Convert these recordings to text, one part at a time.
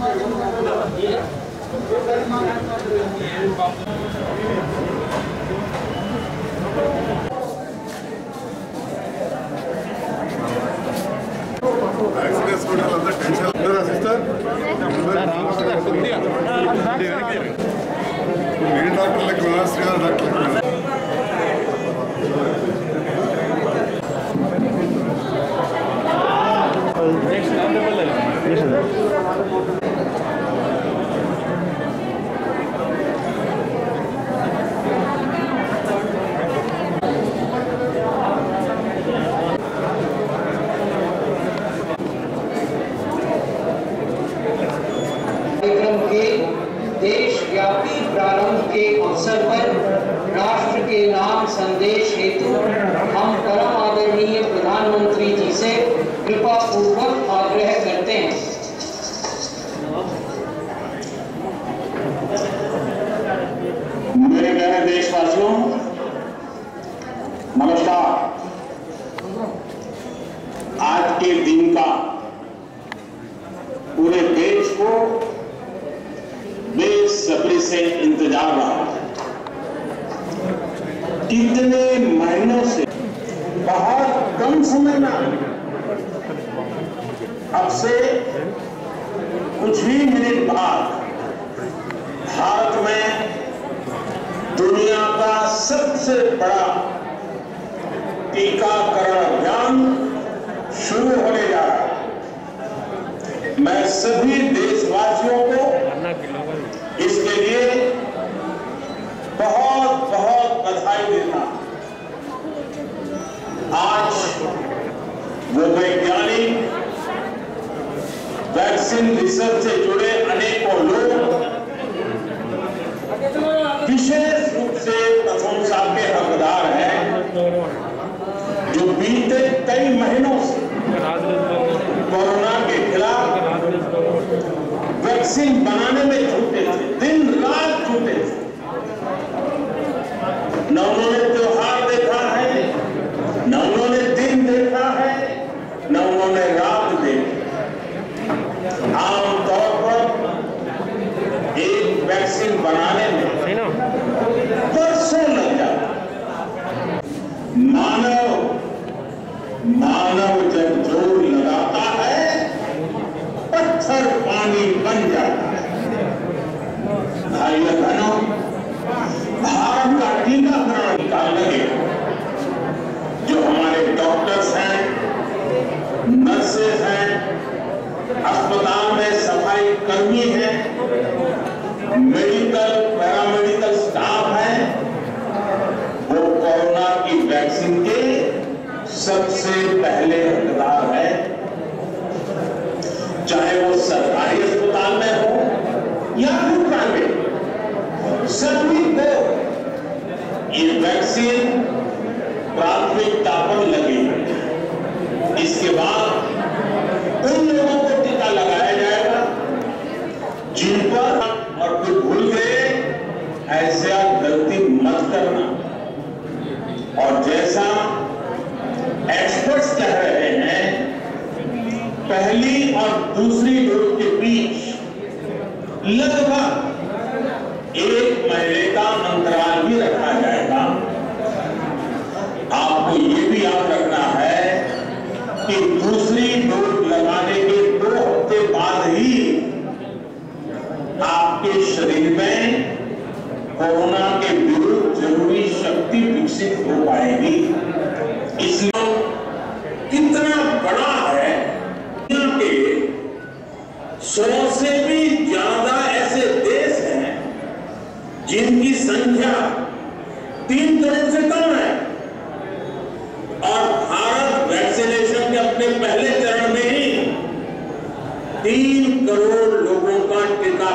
vaccine వేసుకోవడం అంతా tension లేదా సిస్టర్ మీరు డాక్టర్లకు వెళ్ళాల్సి డాక్టర్లకు వెళ్ళాలి कार्यक्रम के देशव्यापी प्रारंभ के अवसर पर राष्ट्र के नाम संदेश हेतु हम परम आदरणीय प्रधानमंत्री जी से कृपा पूर्वक आग्रह करते हैं मेरे प्यारे देशवासियों नमस्कार आज के दिन का पूरे देश को बेसब्री से इंतजार रहा कितने महीनों से बहुत कम समय में अब से कुछ ही मिनट बाद भारत में दुनिया का सबसे बड़ा टीकाकरण अभियान शुरू होने जा रहा है मैं सभी देशवासियों को इसके लिए बहुत बहुत बधाई देता हूं आज वो वैज्ञानिक वैक्सीन रिसर्च से जुड़े अनेकों लोग विशेष रूप से प्रशंसा के हकदार हैं जो बीते कई महीनों से कोरोना के खिलाफ वैक्सीन बनाने में जुटे थे दिन रात जुटे थे न उन्होंने त्योहार देखा है न उन्होंने दिन देखा है न उन्होंने रात देखी आमतौर पर एक वैक्सीन बनाने में वर्षों लग जाता मानव मानव जब जोर लगाता है पत्थर पानी बन जाता है भाई बहनों भारत का टीकाकरण निकालने के जो हमारे डॉक्टर्स हैं नर्सेज हैं अस्पताल में सफाई कर्मी हैं मेडिकल पैरामेडिकल स्टाफ है वो कोरोना की वैक्सीन के सबसे पहले हकदार है चाहे वो सरकारी अस्पताल में हो या फिर प्राइवेट सभी को ये वैक्सीन प्राथमिकता पर लगी इसके बाद उन लोगों को टीका लगाया जाएगा जिन पर और कोई भूल गए ऐसा गलती मत करना और जैसा एक्सपर्ट्स कह रहे हैं पहली और दूसरी डोज के बीच लगभग एक महीने का अंतराल भी रखा जाएगा आपको ये भी याद रखना है कि दूसरी डोज लगाने के दो हफ्ते बाद ही आपके शरीर में कोरोना के विरुद्ध जरूरी शक्ति विकसित हो पाएगी इसलिए कितना बड़ा है दुनिया के सौ से भी ज्यादा ऐसे देश हैं जिनकी संख्या तीन करोड़ से कम है और भारत वैक्सीनेशन के अपने पहले चरण में ही तीन करोड़ लोगों का टीका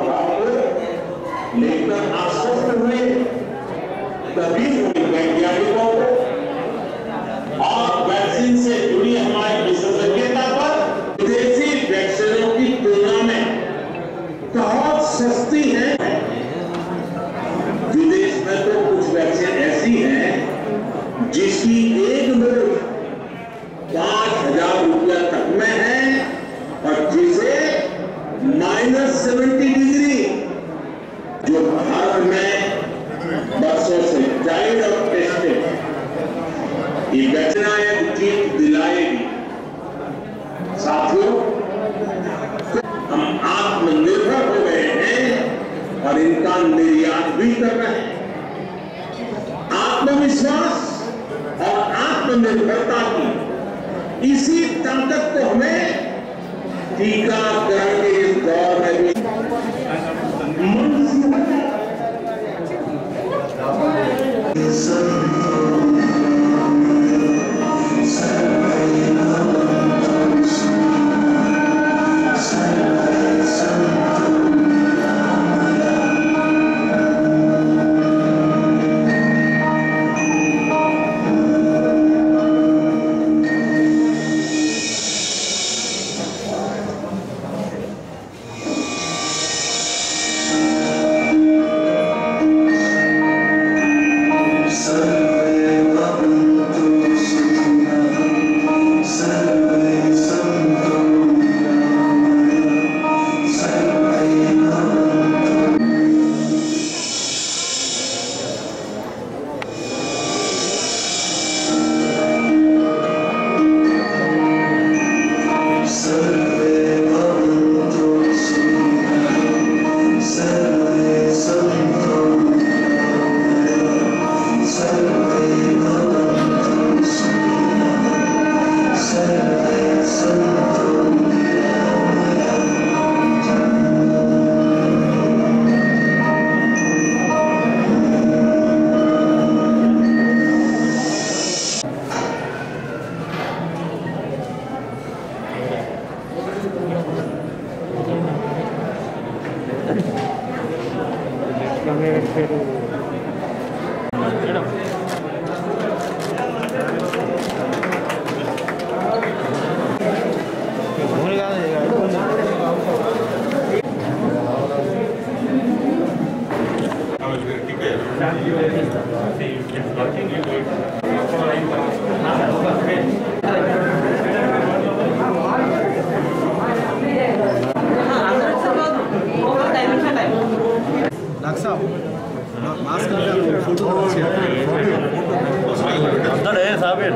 लेकर आश्वस्त हुए तभी वैज्ञानिकों को और वैक्सीन से जुड़ी हमारी विशेषज्ञता पर विदेशी वैक्सीनों की तुलना में बहुत सस्ती है विदेश में तो कुछ वैक्सीन ऐसी हैं जिसकी एक डोज पांच हजार रुपया तक में है और जिसे माइनस आत्मविश्वास और आत्मनिर्भरता की इसी ताकत को हमें टीकाकरण के इस दौर में भी डॉक्टर साहब मास्क लगा फोटो अंदर है साबिर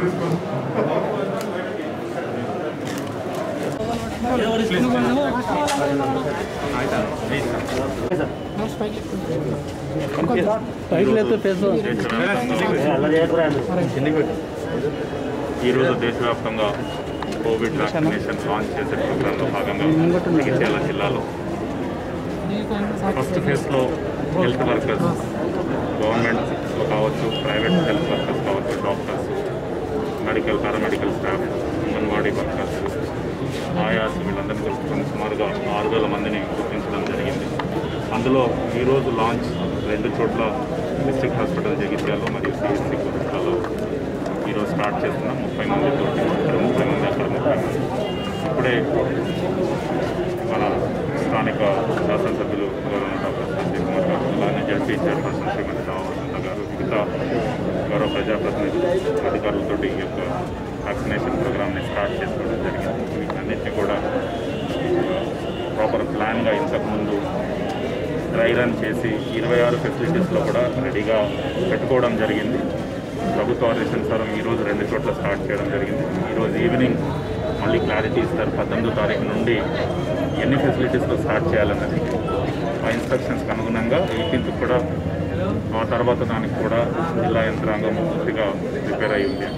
ఈరోజు దేశవ్యాప్తంగా కోవిడ్ వ్యాక్సినేషన్ లాంచ్ చేసే ప్రోగ్రాంలో భాగంగా జగిత్యాల జిల్లాలో ఫస్ట్ ఫేజ్లో హెల్త్ వర్కర్స్ గవర్నమెంట్లో కావచ్చు ప్రైవేట్ హెల్త్ వర్కర్స్ కావచ్చు doctors medical paramedical staff anganwadi workers ayahs వీళ్ళందరినీ కలుపుకొని సుమారుగా ఆరు వేల మందిని గుర్తించడం జరిగింది అందులో ఈరోజు లాంచ్ రెండు చోట్ల డిస్ట్రిక్ట్ హాస్పిటల్ జగిత్యాలలో మరియు సిఎస్సి కోరుట్లలో ఈరోజు స్టార్ట్ చేస్తున్నాం ముప్పై మంది తోటి ఇక్కడ ముప్పై మంది అక్కడ ముప్పై మంది ఇప్పుడే మన స్థానిక శాసనసభ్యులు గౌరవ డాక్టర్ సంజయ్ కుమార్ గారు అలానే జడ్పీ చైర్పర్సన్ శ్రీమతి రావు వసంత గారు మిగతా గౌరవ ప్రజాప్రతినిధులు అధికారులతో ఈ యొక్క వ్యాక్సినేషన్ ప్రోగ్రామ్ని స్టార్ట్ చేసుకోవడం జరిగింది వీటన్నిటిని కూడా ప్రాపర్ ప్లాన్గా ఇంతకుముందు డ్రై రన్ చేసి ఇరవై ఆరు ఫెసిలిటీస్లో కూడా రెడీగా పెట్టుకోవడం జరిగింది ప్రభుత్వ ఆదేశానుసారం ఈరోజు రెండు చోట్ల స్టార్ట్ చేయడం జరిగింది ఈరోజు ఈవినింగ్ మళ్ళీ క్లారిటీ ఇస్తారు పద్దెనిమిదో తారీఖు నుండి ఎన్ని ఫెసిలిటీస్లో స్టార్ట్ చేయాలన్నది ఆ ఇన్స్ట్రక్షన్స్కి అనుగుణంగా ఎయిటీన్త్ కూడా ఆ తర్వాత దానికి కూడా జిల్లా యంత్రాంగం పూర్తిగా ప్రిపేర్ అయి ఉంది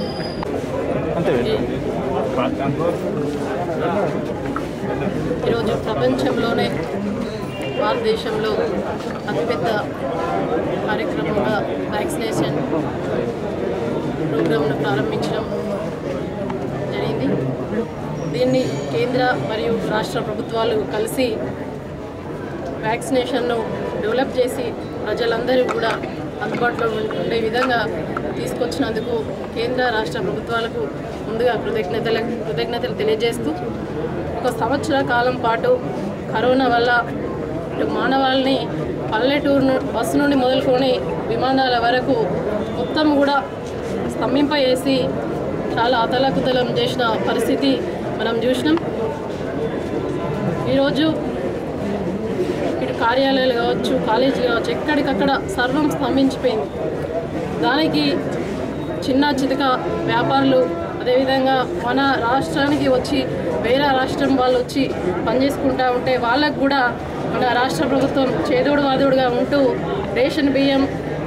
ఈరోజు ప్రపంచంలోనే భారతదేశంలో అతిపెద్ద కార్యక్రమంగా వ్యాక్సినేషన్ ప్రోగ్రామ్ను ప్రారంభించడం జరిగింది దీన్ని కేంద్ర మరియు రాష్ట్ర ప్రభుత్వాలు కలిసి వ్యాక్సినేషన్ను డెవలప్ చేసి ప్రజలందరూ కూడా అందుబాటులో ఉండే విధంగా తీసుకొచ్చినందుకు కేంద్ర రాష్ట్ర ప్రభుత్వాలకు ముందుగా కృతజ్ఞతలు కృతజ్ఞతలు తెలియజేస్తూ ఒక సంవత్సర కాలం పాటు కరోనా వల్ల ఇటు మానవాళిని పల్లెటూరు ను- బస్సు నుండి మొదలుకొని విమానాల వరకు మొత్తం కూడా స్తంభింపజేసి చాలా అతలకుతలం చేసిన పరిస్థితి మనం చూసినాం ఈరోజు ఇటు కార్యాలయాలు కావచ్చు కాలేజీలు కావచ్చు ఎక్కడికక్కడ సర్వం స్తంభించిపోయింది దానికి చిన్న చితక వ్యాపారులు అదేవిధంగా మన రాష్ట్రానికి వచ్చి వేరే రాష్ట్రం వాళ్ళు వచ్చి పనిచేసుకుంటా ఉంటే వాళ్ళకు కూడా మన రాష్ట్ర ప్రభుత్వం చేదోడు వాదోడుగా ఉంటూ రేషన్ బియ్యం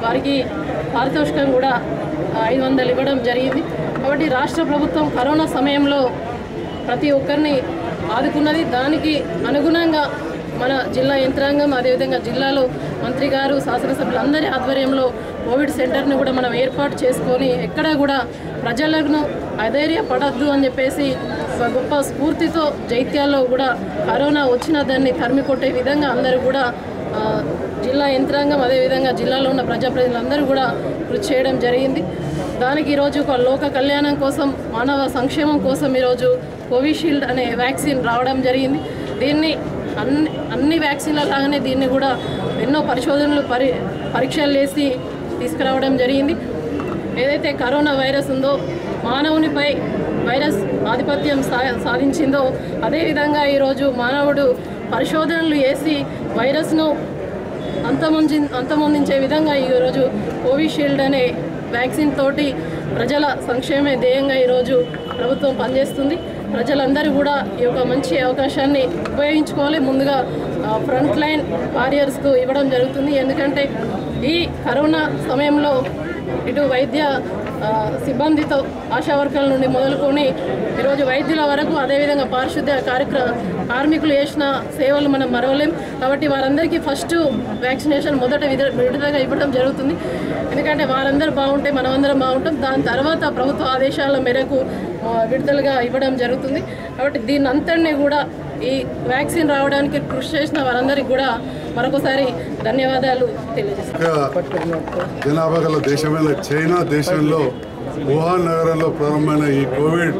వారికి పారితోషికం కూడా ఐదు వందలు ఇవ్వడం జరిగింది కాబట్టి రాష్ట్ర ప్రభుత్వం కరోనా సమయంలో ప్రతి ఒక్కరిని ఆదుకున్నది దానికి అనుగుణంగా మన జిల్లా యంత్రాంగం అదేవిధంగా జిల్లాలో మంత్రి గారు శాసనసభ్యులందరి ఆధ్వర్యంలో కోవిడ్ సెంటర్ని కూడా మనం ఏర్పాటు చేసుకొని ఎక్కడ కూడా ప్రజలను అధైర్యపడద్దు అని చెప్పేసి ఒక గొప్ప స్ఫూర్తితో జైత్యాల్లో కూడా కరోనా వచ్చిన దాన్ని తరిమి కొట్టే విధంగా అందరూ కూడా ఆ, జిల్లా యంత్రాంగం అదేవిధంగా జిల్లాలో ఉన్న ప్రజాప్రతినిధులందరూ కూడా కృషి చేయడం జరిగింది దానికి ఈరోజు ఒక లోక కళ్యాణం కోసం మానవ సంక్షేమం కోసం ఈరోజు కోవిషీల్డ్ అనే వ్యాక్సిన్ రావడం జరిగింది దీన్ని అన్ని అన్ని వ్యాక్సిన్ల లాగానే దీన్ని కూడా ఎన్నో పరిశోధనలు పరి పరీక్షలు చేసి తీసుకురావడం జరిగింది ఏదైతే కరోనా వైరస్ ఉందో మానవునిపై వైరస్ ఆధిపత్యం సా సాధించిందో అదేవిధంగా ఈరోజు మానవుడు పరిశోధనలు చేసి వైరస్ను అంతమొంది అంతమొందించే విధంగా ఈరోజు కోవిషీల్డ్ అనే వ్యాక్సిన్ తోటి ప్రజల సంక్షేమే ధ్యేయంగా ఈరోజు ప్రభుత్వం పనిచేస్తుంది ప్రజలందరూ కూడా ఈ యొక్క మంచి అవకాశాన్ని ఉపయోగించుకోవాలి ముందుగా ఫ్రంట్ లైన్ వారియర్స్కు ఇవ్వడం జరుగుతుంది ఎందుకంటే ఈ కరోనా సమయంలో ఇటు వైద్య ఆ, సిబ్బందితో ఆశా వర్కర్ల నుండి మొదలుకొని ఈరోజు వైద్యుల వరకు అదేవిధంగా పారిశుద్ధ్య కార్యక్రమ కార్మికులు చేసిన సేవలు మనం మరవలేం కాబట్టి వారందరికీ ఫస్ట్ వ్యాక్సినేషన్ మొదట విద- విడుదలగా ఇవ్వడం జరుగుతుంది ఎందుకంటే వారందరూ బాగుంటే మనమందరం బాగుంటాం దాని తర్వాత ప్రభుత్వ ఆదేశాల మేరకు ఆ, విడుదలగా ఇవ్వడం జరుగుతుంది కాబట్టి దీని అంతటినీ కూడా ఈ వ్యాక్సిన్ రావడానికి కృషి చేసిన వారందరికీ కూడా మరొకసారి ధన్యవాదాలు తెలియజేస్తాను జనాభా గల దేశమైన చైనా దేశంలో వుహాన్ నగరంలో ప్రారంభమైన ఈ COVID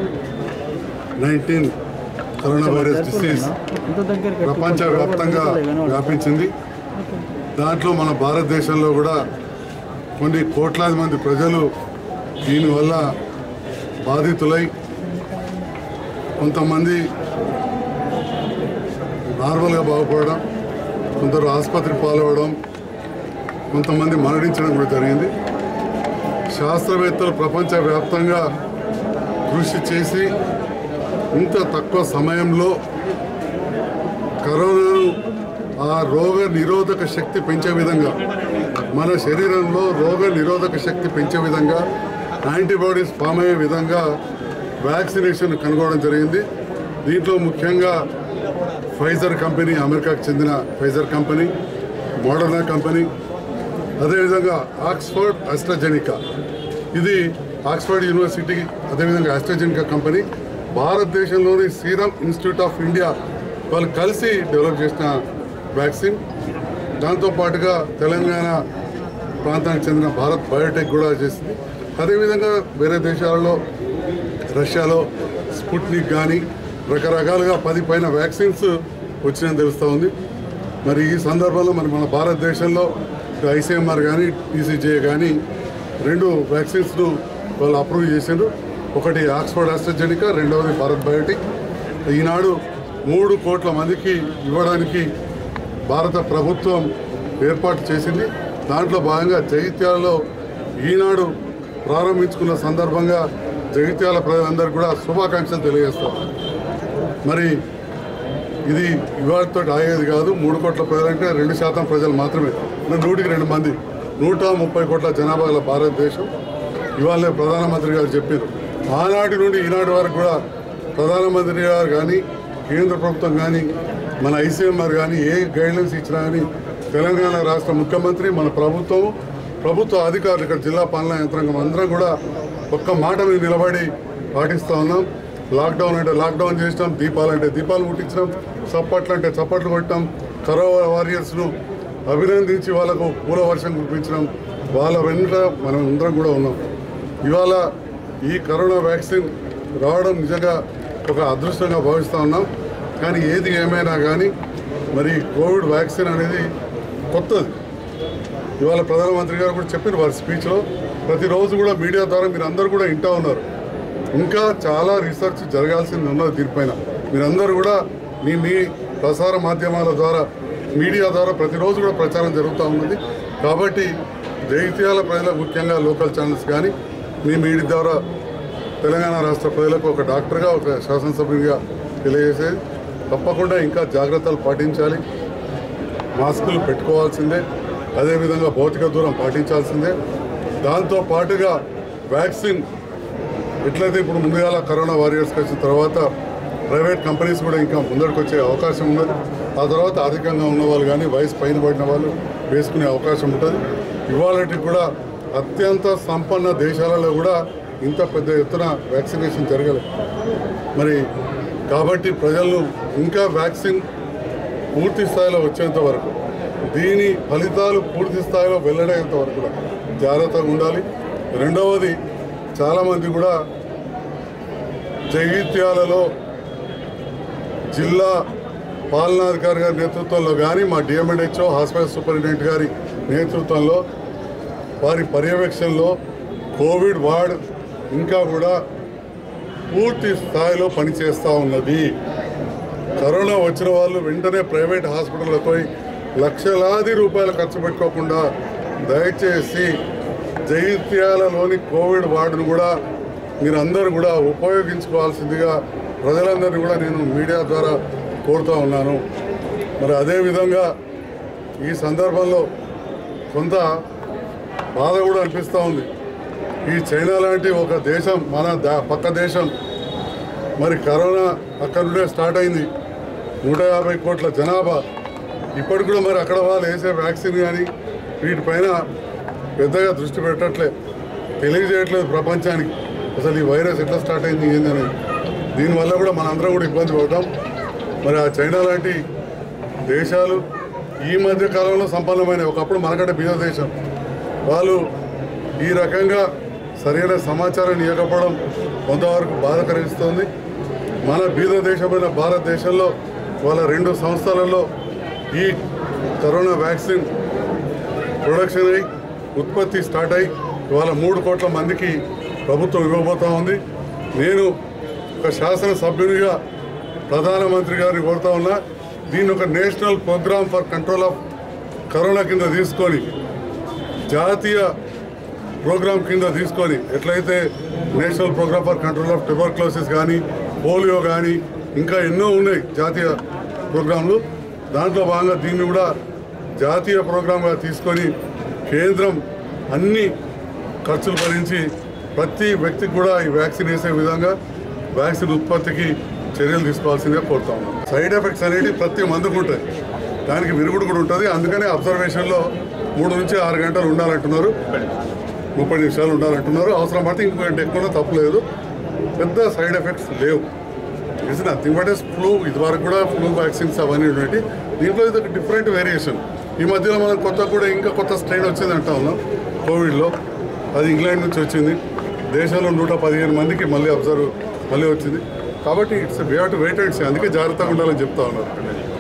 nineteen corona virus disease ప్రపంచవ్యాప్తంగా వ్యాపించింది దాంట్లో మన భారతదేశంలో కూడా కొన్ని కోట్లాది మంది ప్రజలు దీనివల్ల బాధితులై కొంతమంది నార్మల్గా బాగుపడడం కొందరు ఆసుపత్రి పాలవడం కొంతమంది మరణించడం కూడా జరిగింది శాస్త్రవేత్తలు ప్రపంచవ్యాప్తంగా కృషి చేసి ఇంత తక్కువ సమయంలో కరోనాను ఆ రోగ నిరోధక శక్తి పెంచే విధంగా మన శరీరంలో రోగ నిరోధక శక్తి పెంచే విధంగా యాంటీబాడీస్ ఫామ్ అయ్యే విధంగా వ్యాక్సినేషన్ కనుగొనడం జరిగింది దీంట్లో ముఖ్యంగా ఫైజర్ కంపెనీ అమెరికాకు చెందిన ఫైజర్ కంపెనీ మోడర్నా కంపెనీ అదేవిధంగా ఆక్స్ఫర్డ్ ఆస్ట్రాజెనికా ఇది ఆక్స్ఫర్డ్ యూనివర్సిటీ అదేవిధంగా ఆస్ట్రాజెనికా కంపెనీ భారతదేశంలోని సీరం ఇన్స్టిట్యూట్ ఆఫ్ ఇండియా వాళ్ళు కలిసి డెవలప్ చేసిన వ్యాక్సిన్ దాంతో పాటుగా తెలంగాణ ప్రాంతానికి చెందిన భారత్ బయోటెక్ కూడా చేసింది అదేవిధంగా వేరే దేశాలలో రష్యాలో స్పుట్నిక్ కానీ రకరకాలుగా పది పైన వ్యాక్సిన్స్ వచ్చినాయని తెలుస్తూ ఉంది మరి ఈ సందర్భంలో మరి మన భారతదేశంలో ఐసీఎంఆర్ కానీ టీసీజే కానీ రెండు వ్యాక్సిన్స్ను వాళ్ళు అప్రూవ్ చేశారు ఒకటి ఆక్స్ఫర్డ్ ఆస్ట్రజెనికా రెండవది భారత్ బయోటిక్ ఈనాడు మూడు కోట్ల మందికి ఇవ్వడానికి భారత ప్రభుత్వం ఏర్పాటు చేసింది దాంట్లో భాగంగా జగిత్యాలలో ఈనాడు ప్రారంభించుకున్న సందర్భంగా జగిత్యాల ప్రజలందరూ కూడా శుభాకాంక్షలు తెలియజేస్తాం మరి ఇది ఇవాళతో ఆగేది కాదు మూడు కోట్ల ప్రజలంటే రెండు శాతం ప్రజలు మాత్రమే అంటే నూటికి రెండు మంది నూట ముప్పై కోట్ల జనాభా గల భారతదేశం ఇవాళ ప్రధానమంత్రి గారు చెప్పారు ఆనాటి నుండి ఈనాటి వరకు కూడా ప్రధానమంత్రి గారు కానీ కేంద్ర ప్రభుత్వం కానీ మన ఐసీఎంఆర్ కానీ ఏ గైడ్లైన్స్ ఇచ్చినా కానీ తెలంగాణ రాష్ట్ర ముఖ్యమంత్రి మన ప్రభుత్వం ప్రభుత్వ అధికారులు ఇక్కడ జిల్లా పాలనా యంత్రాంగం అందరం కూడా ఒక్క మాట మీద నిలబడి పాటిస్తూ ఉన్నాం లాక్డౌన్ అంటే లాక్డౌన్ చేసినాం దీపాలు అంటే దీపాలు ముట్టించినాం చప్పట్లు అంటే చప్పట్లు కొట్టాం కరోనా వారియర్స్ను అభినందించి వాళ్ళకు పూల వర్షం కురిపించడం వాళ్ళ వెంట మనం అందరం కూడా ఉన్నాం ఇవాళ ఈ కరోనా వ్యాక్సిన్ రావడం నిజంగా ఒక అదృష్టంగా భావిస్తూ ఉన్నాం కానీ ఏది ఏమైనా కానీ మరి కోవిడ్ వ్యాక్సిన్ అనేది కొత్తది ఇవాళ ప్రధానమంత్రి గారు కూడా చెప్పారు వారి స్పీచ్లో ప్రతిరోజు కూడా మీడియా ద్వారా మీరు అందరూ కూడా ఇంటా ఉన్నారు ఇంకా చాలా రీసెర్చ్ జరగాల్సింది ఉన్నది దీనిపైన మీరందరూ కూడా మీ మీ ప్రసార మాధ్యమాల ద్వారా మీడియా ద్వారా ప్రతిరోజు కూడా ప్రచారం జరుగుతూ ఉన్నది కాబట్టి జైత్యాల ప్రజలకు ముఖ్యంగా లోకల్ ఛానల్స్ కానీ మీ మీడియా ద్వారా తెలంగాణ రాష్ట్ర ప్రజలకు ఒక డాక్టర్గా ఒక శాసనసభ్యునిగా తెలియజేసేది తప్పకుండా ఇంకా జాగ్రత్తలు పాటించాలి మాస్కులు పెట్టుకోవాల్సిందే అదేవిధంగా భౌతిక దూరం పాటించాల్సిందే దాంతో పాటుగా వ్యాక్సిన్ ఎట్లయితే ఇప్పుడు ముందుగాల కరోనా వారియర్స్కి వచ్చిన తర్వాత ప్రైవేట్ కంపెనీస్ కూడా ఇంకా ముందరికి వచ్చే అవకాశం ఉన్నది ఆ తర్వాత అధికంగా ఉన్న వాళ్ళు కానీ వయసు పైన పడిన వాళ్ళు వేసుకునే అవకాశం ఉంటుంది ఇవాళకి కూడా అత్యంత సంపన్న దేశాలలో కూడా ఇంత పెద్ద ఎత్తున వ్యాక్సినేషన్ జరగలేదు మరి కాబట్టి ప్రజలను ఇంకా వ్యాక్సిన్ పూర్తి స్థాయిలో వచ్చేంత వరకు దీని ఫలితాలు పూర్తి స్థాయిలో వెల్లడేంత వరకు కూడా జాగ్రత్తగా ఉండాలి రెండవది చాలామంది కూడా జగిత్యాలలో జిల్లా పాలనాధికారి గారి నేతృత్వంలో కానీ మా డిఎంఎడ్హెచ్ఓ హాస్పిటల్ సూపరింటెండెంట్ గారి నేతృత్వంలో వారి పర్యవేక్షణలో కోవిడ్ వార్డ్ ఇంకా కూడా పూర్తి స్థాయిలో పనిచేస్తూ ఉన్నది కరోనా వచ్చిన వాళ్ళు వెంటనే ప్రైవేట్ హాస్పిటల్కి పోయి లక్షలాది రూపాయలు ఖర్చు పెట్టుకోకుండా దయచేసి జైత్యాలలోని కోవిడ్ వార్డును కూడా మీరందరూ కూడా ఉపయోగించుకోవాల్సిందిగా ప్రజలందరినీ కూడా నేను మీడియా ద్వారా కోరుతూ ఉన్నాను మరి అదేవిధంగా ఈ సందర్భంలో కొంత బాధ కూడా అనిపిస్తూ ఉంది ఈ చైనా లాంటి ఒక దేశం మన దా- పక్క దేశం మరి కరోనా అక్కడ నుండే స్టార్ట్ అయింది నూట యాభై కోట్ల జనాభా ఇప్పటికి కూడా మరి అక్కడ వాళ్ళు వేసే వ్యాక్సిన్ కానీ వీటిపైన పెద్దగా దృష్టి పెట్టట్లే తెలియజేయట్లేదు ప్రపంచానికి అసలు ఈ వైరస్ ఎట్లా స్టార్ట్ అయింది ఏందని దీనివల్ల కూడా మనందరం కూడా ఇబ్బంది పడతాం మరి ఆ చైనా లాంటి దేశాలు ఈ మధ్య కాలంలో సంపన్నమైన ఒకప్పుడు మనకంటే బీద దేశం వాళ్ళు ఈ రకంగా సరైన సమాచారాన్ని ఇవ్వకపోవడం కొంతవరకు బాధ కలిగిస్తుంది మన బీద దేశమైన భారతదేశంలో వాళ్ళ రెండు సంస్థలలో ఈ కరోనా వ్యాక్సిన్ ప్రొడక్షన్ అయి ఉత్పత్తి స్టార్ట్ అయి ఇవాళ మూడు కోట్ల మందికి ప్రభుత్వం ఇవ్వబోతా ఉంది నేను ఒక శాసనసభ్యునిగా ప్రధానమంత్రి గారిని కోరుతా ఉన్నా దీన్ని ఒక national program for control of corona కింద తీసుకొని జాతీయ ప్రోగ్రామ్ కింద తీసుకొని ఎట్లయితే national program for control of tuberculosis కానీ పోలియో కానీ ఇంకా ఎన్నో ఉన్నాయి జాతీయ ప్రోగ్రాంలు దాంట్లో భాగంగా దీన్ని కూడా జాతీయ ప్రోగ్రాంగా తీసుకొని కేంద్రం అన్ని ఖర్చులు భరించి ప్రతి వ్యక్తికి కూడా ఈ వ్యాక్సిన్ వేసే విధంగా వ్యాక్సిన్ ఉత్పత్తికి చర్యలు తీసుకోవాల్సిందిగా కోరుతా ఉన్నాం సైడ్ ఎఫెక్ట్స్ అనేవి ప్రతి మందుకు ఉంటాయి దానికి విరుగుడు కూడా ఉంటుంది అందుకనే అబ్జర్వేషన్లో మూడు నుంచి ఆరు గంటలు ఉండాలంటున్నారు ముప్పై నిమిషాలు ఉండాలంటున్నారు అవసరం పడితే ఇంకో గంట ఎక్కువ తప్పలేదు పెద్ద సైడ్ ఎఫెక్ట్స్ లేవు ఇట్స్ నథింగ్ బట్ ఎస్ ఫ్లూ ఇదివరకు కూడా ఫ్లూ వ్యాక్సిన్స్ అవన్నీ ఉన్నట్టు దీంట్లో ఇది ఒక డిఫరెంట్ వేరియేషన్ ఈ మధ్యలో మనం కొత్త కూడా ఇంకా కొత్త స్ట్రెయిన్ వచ్చింది అంటా ఉన్నాం కోవిడ్లో అది ఇంగ్లాండ్ నుంచి వచ్చింది దేశంలో నూట పదిహేను మందికి మళ్ళీ అబ్జర్వ్ మళ్ళీ వచ్చింది కాబట్టి it's way to wait and see అందుకే జాగ్రత్తగా ఉండాలని చెప్తా ఉన్నారు